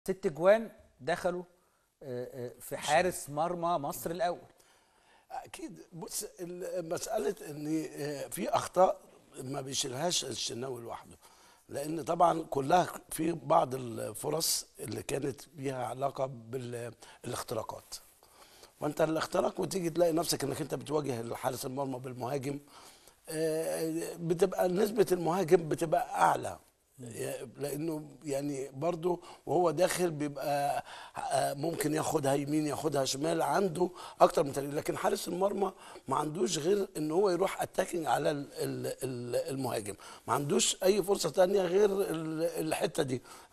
ست جوان دخلوا آه، آه، في حارس مرمى مصر الاول اكيد بص ال- مساله ان آه، في اخطاء ما بيشيلهاش الشناوي لوحده لان طبعا كلها في بعض الفرص اللي كانت ليها علاقه بالاختراقات وانت الاختراق وتيجي تلاقي نفسك انك انت بتواجه حارس المرمى بالمهاجم آه، بتبقى نسبه المهاجم بتبقى اعلى لانه يعني برضه وهو داخل بيبقى آه، ممكن ياخدها يمين ياخدها شمال عنده اكتر من طريقه لكن حارس المرمى ما عندوش غير ان هو يروح اتاكينج على ال- ال- ال- المهاجم ما عندوش اي فرصه تانية غير ال- الحته دي